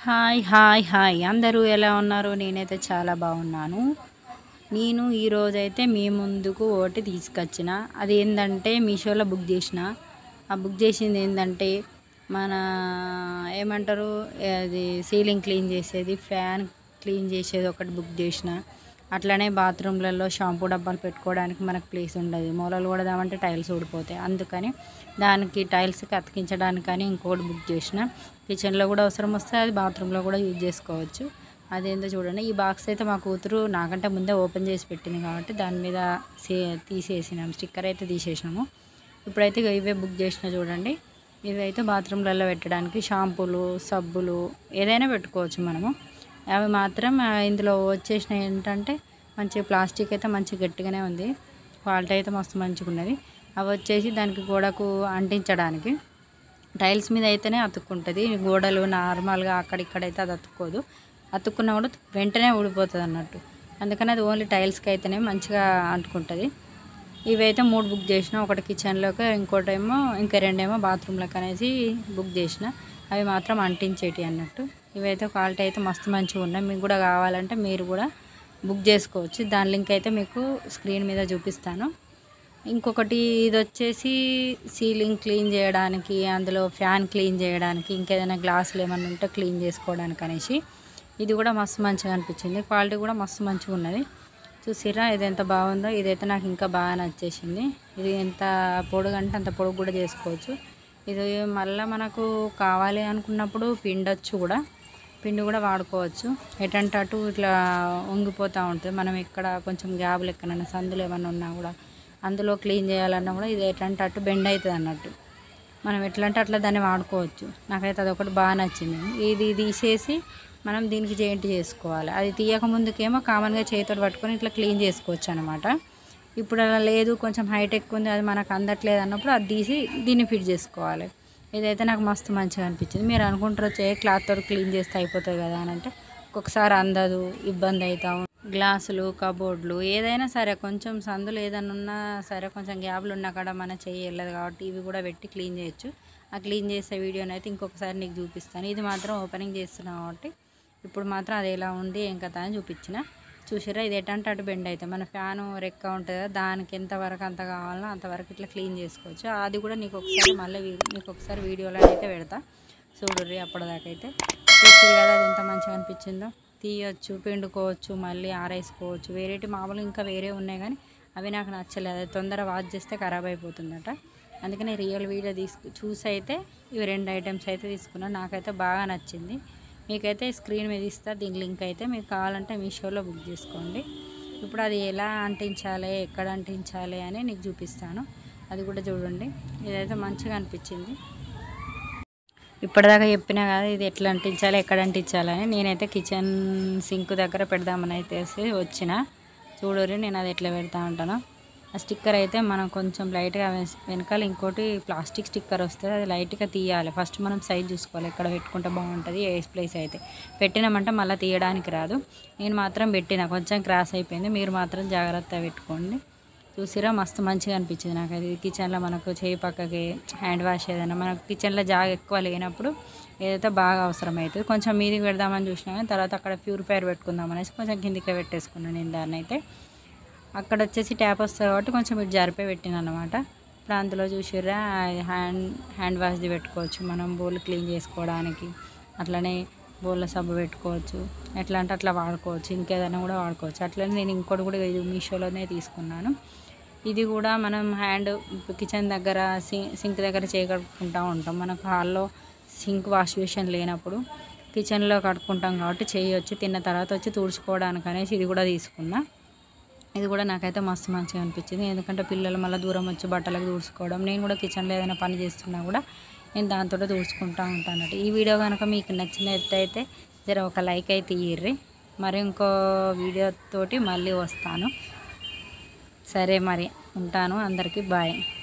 hi hi hi అందరూ ఎలా ఉన్నారు నేనైతే చాలా బాగున్నాను నేను ఈరోజు అయితే మీ ముందుకు ఒకటి తీసుకొచ్చిన అది ఏంటంటే మీషోలో బుక్ చేసిన ఆ బుక్ చేసింది ఏంటంటే మన ఏమంటారు అది సీలింగ్ క్లీన్ చేసేది ఫ్యాన్ క్లీన్ చేసేది ఒకటి బుక్ చేసిన అట్లనే బాత్రూమ్లలో షాంపూ డబ్బాలు పెట్టుకోవడానికి మనకు ప్లేస్ ఉండదు మూలలు కొడదామంటే టైల్స్ ఊడిపోతాయి అందుకని దానికి టైల్స్కి అతికించడానికని ఇంకోటి బుక్ చేసిన కిచెన్లో కూడా అవసరం వస్తే అది బాత్రూంలో కూడా యూజ్ చేసుకోవచ్చు అదేందో చూడండి ఈ బాక్స్ అయితే మా కూతురు నాకంటే ముందే ఓపెన్ చేసి పెట్టింది కాబట్టి దాని మీద సే తీసేసినాం స్టిక్కర్ అయితే తీసేసినాము ఇప్పుడైతే ఇగో ఇవే బుక్ చేసిన చూడండి ఇవి అయితే బాత్రూమ్లలో పెట్టడానికి షాంపూలు సబ్బులు ఏదైనా పెట్టుకోవచ్చు మనము అవి మాత్రం ఆ, ఇందులో వచ్చేసినవి ఏంటంటే మంచి ప్లాస్టిక్ అయితే మంచి గట్టిగానే ఉంది క్వాలిటీ అయితే మస్తు మంచిగా ఉన్నది అవి వచ్చేసి దానికి గోడకు అంటించడానికి టైల్స్ మీద అయితేనే అతుక్కుంటుంది గోడలు నార్మల్గా అక్కడిక్కడైతే అది అతుక్కోదు అతుక్కున్నా కూడా వెంటనే ఊడిపోతుంది అన్నట్టు అందుకని అది ఓన్లీ టైల్స్కి అయితేనే మంచిగా అంటుకుంటుంది ఇవైతే మూడు బుక్ చేసిన ఒకటి కిచెన్లోకి ఇంకోటేమో ఇంకా రెండేమో బాత్రూంలోకి అనేసి బుక్ చేసిన అవి మాత్రం అంటించేటి అన్నట్టు ఇవైతే క్వాలిటీ అయితే మస్తు మంచిగా ఉన్నాయి మీకు కూడా కావాలంటే మీరు కూడా బుక్ చేసుకోవచ్చు దాని లింక్ అయితే మీకు స్క్రీన్ మీద చూపిస్తాను ఇంకొకటి ఇది వచ్చేసి సీలింగ్ క్లీన్ చేయడానికి అందులో ఫ్యాన్ క్లీన్ చేయడానికి ఇంకేదైనా గ్లాసులు ఏమైనా ఉంటే క్లీన్ చేసుకోవడానికి అనేసి ఇది కూడా మస్తు మంచిగా అనిపించింది క్వాలిటీ కూడా మస్తు మంచిగా ఉన్నది చూసిరా ఇది ఎంత బాగుందో ఇదైతే నాకు ఇంకా బాగా నచ్చేసింది ఇది ఎంత పొడుగు అంటే అంత పొడుగు కూడా చేసుకోవచ్చు ఇది మళ్ళీ మనకు కావాలి అనుకున్నప్పుడు పిండొచ్చు కూడా పిండి కూడా వాడుకోవచ్చు ఎటంటే అటు ఇట్లా వంగిపోతూ ఉంటుంది మనం ఇక్కడ కొంచెం గ్యాబులు ఎక్కడైనా సందులు ఏమన్నా ఉన్నా కూడా అందులో క్లీన్ చేయాలన్నా కూడా ఇది ఎటంటే అటు బెండ్ అవుతుంది అన్నట్టు మనం ఎట్లా అంటే అట్లా దాన్ని వాడుకోవచ్చు నాకైతే అదొకటి బాగా నచ్చింది ఇది తీసేసి మనం దీనికి జెయింట్ చేసుకోవాలి అది తీయక ముందుకేమో కామన్గా చేతితో పట్టుకొని ఇట్లా క్లీన్ చేసుకోవచ్చు అనమాట ఇప్పుడు అలా లేదు కొంచెం హైట్ ఎక్కువ ఉంది అది మనకు అందట్లేదు అన్నప్పుడు అది తీసి దీన్ని ఫిట్ చేసుకోవాలి ఇదైతే నాకు మస్తు మంచిగా అనిపించింది మీరు అనుకుంటారు చే క్లాత్తో క్లీన్ చేస్తే అయిపోతుంది కదా అని అంటే ఒక్కొక్కసారి అందదు ఇబ్బంది అవుతాం గ్లాసులు కబోర్డ్లు ఏదైనా సరే కొంచెం సందులు ఏదైనా ఉన్నా సరే కొంచెం గ్యాప్లు ఉన్నా కూడా మన చెయ్యి వెళ్ళదు కాబట్టి ఇవి కూడా పెట్టి క్లీన్ చేయొచ్చు ఆ క్లీన్ చేసే వీడియోని అయితే ఇంకొకసారి నీకు చూపిస్తాను ఇది మాత్రం ఓపెనింగ్ చేస్తున్నాం కాబట్టి ఇప్పుడు మాత్రం అది ఎలా ఉంది ఏం కథ అని చూపించిన చూసిరా ఇది ఎటంటే అటు బెండ్ అయితే మన ఫ్యాను రెక్క ఉంటుంది కదా దానికి ఎంతవరకు అంత కావాలనో అంతవరకు ఇట్లా క్లీన్ చేసుకోవచ్చు అది కూడా నీకు ఒకసారి మళ్ళీ వీ- నీకు ఒకసారి వీడియోలో అయితే పెడతా చూడుర్రి అప్పటిదాకా అయితే చూసిరు కదా అది ఎంత మంచిగా అనిపించిందో తీయొచ్చు పిండుకోవచ్చు మళ్ళీ ఆరేసుకోవచ్చు వేరేటి మామూలు ఇంకా వేరే ఉన్నాయి కానీ అవి నాకు నచ్చలేదు అది తొందర వాష్ చేస్తే ఖరాబ్ అయిపోతుందట అందుకని రియల్ వీడియో తీసుకు చూసి అయితే ఇవి రెండు ఐటమ్స్ అయితే తీసుకున్నాను నాకైతే బాగా నచ్చింది మీకైతే స్క్రీన్ మీద ఇస్తా దీని లింక్ అయితే మీకు కావాలంటే మీషోలో బుక్ చేసుకోండి ఇప్పుడు అది ఎలా అంటించాలి ఎక్కడ అంటించాలి అని నీకు చూపిస్తాను అది కూడా చూడండి ఇదైతే మంచిగా అనిపించింది ఇప్పటిదాకా చెప్పినా కదా ఇది ఎట్లా అంటించాలి ఎక్కడ అంటించాలని నేనైతే కిచెన్ సింక్ దగ్గర పెడదామని అయితే వచ్చిన చూడరు నేను అది ఎట్లా పెడతా ఉంటాను ఆ స్టిక్కర్ అయితే మనం కొంచెం లైట్గా వెస్- వెనకాల ఇంకోటి ప్లాస్టిక్ స్టిక్కర్ వస్తుంది అది లైట్గా తీయాలి ఫస్ట్ మనం సైజ్ చూసుకోవాలి ఎక్కడ పెట్టుకుంటే బాగుంటుంది ఏ ప్లేస్ అయితే పెట్టినామంటే మళ్ళీ తీయడానికి రాదు నేను మాత్రం పెట్టిన కొంచెం క్రాస్ అయిపోయింది మీరు మాత్రం జాగ్రత్తగా పెట్టుకోండి చూసిరా మస్తు మంచిగా అనిపించింది నాకు అది కిచెన్లో మనకు చేయి పక్కకి హ్యాండ్ వాష్ ఏదైనా మనకు కిచెన్లో జాగ ఎక్కువ లేనప్పుడు ఏదైతే బాగా అవసరం అవుతుంది కొంచెం మీదికి పెడదామని చూసినా కానీ తర్వాత అక్కడ ప్యూరిఫైర్ పెట్టుకుందాం అనేసి కొంచెం కిందికే పెట్టేసుకున్నాను నేను దాన్ని అయితే అక్కడ వచ్చేసి ట్యాప్ వస్తుంది కాబట్టి కొంచెం ఇటు జరిపే పెట్టిన అనమాట ఇప్పుడు అందులో చూసిర్రా హ్యాండ్ హ్యాండ్ వాష్ది పెట్టుకోవచ్చు మనం బోల్ క్లీన్ చేసుకోవడానికి అట్లనే బోళ్ళ సబ్బు పెట్టుకోవచ్చు ఎట్లా అంటే అట్లా వాడుకోవచ్చు ఇంకేదైనా కూడా వాడుకోవచ్చు అట్లనే నేను ఇంకోటి కూడా ఇది మీషోలోనే తీసుకున్నాను ఇది కూడా మనం హ్యాండ్ కిచెన్ దగ్గర సి- సింక్ దగ్గర చేయగలుగుకుంటూ ఉంటాం మనకు హాల్లో సింక్ వాష్ బేసిన్ లేనప్పుడు కిచెన్లో కడుక్కుంటాం కాబట్టి చేయొచ్చు తిన్న తర్వాత వచ్చి తుడుచుకోవడానికి అనేసి ఇది కూడా తీసుకున్నా ఇది కూడా నాకైతే మస్తు మంచిగా అనిపించింది ఎందుకంటే పిల్లలు మళ్ళీ దూరం వచ్చి బట్టలకు దూడ్చుకోవడం నేను కూడా కిచెన్లో ఏదైనా పని చేస్తున్నా కూడా నేను దాంతో దూడ్చుకుంటూ ఉంటాను ఈ వీడియో కనుక మీకు నచ్చినట్టయితే జర ఒక లైక్ అయితే ఇయ్యిర్రి మరి ఇంకో వీడియోతోటి మళ్ళీ వస్తాను సరే మరి ఉంటాను అందరికీ బాయ్